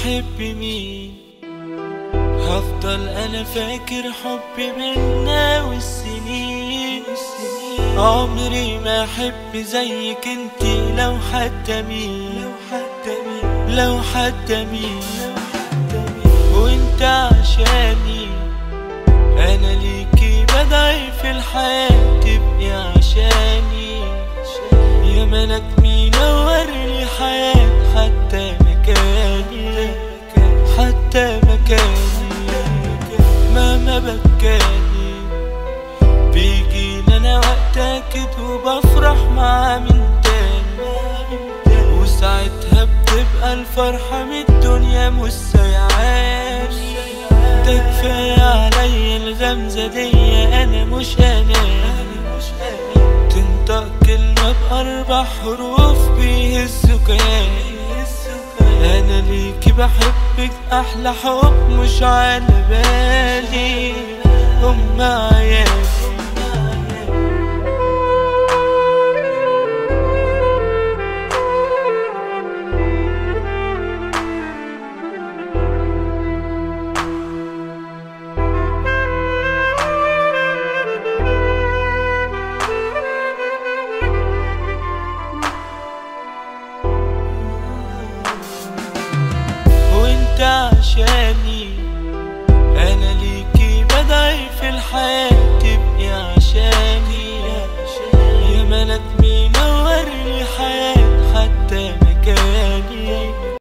بتحب مين هفضل انا فاكر حبي بينا والسنين عمري ما احب زيك انت لو حتى مين لو حتى مين لو حتى مين وانت عشاني انا ليكي بدعي في الحياة تبقي عشاني يا ملك مين نورني حياة حتى مكاني حتى مكاني مهما بكاني بيجينا انا وقت اكد وبفرح مع من تاني وساعتها بتبقى الفرحة من الدنيا مش سايعاني ده كفاية عليا الغمزة دي انا مش اناني تنطق كلمة بأربع حروف بيهزوا كياني أنا ليكي بحبك أحلى حب مش على بالي أم عيالي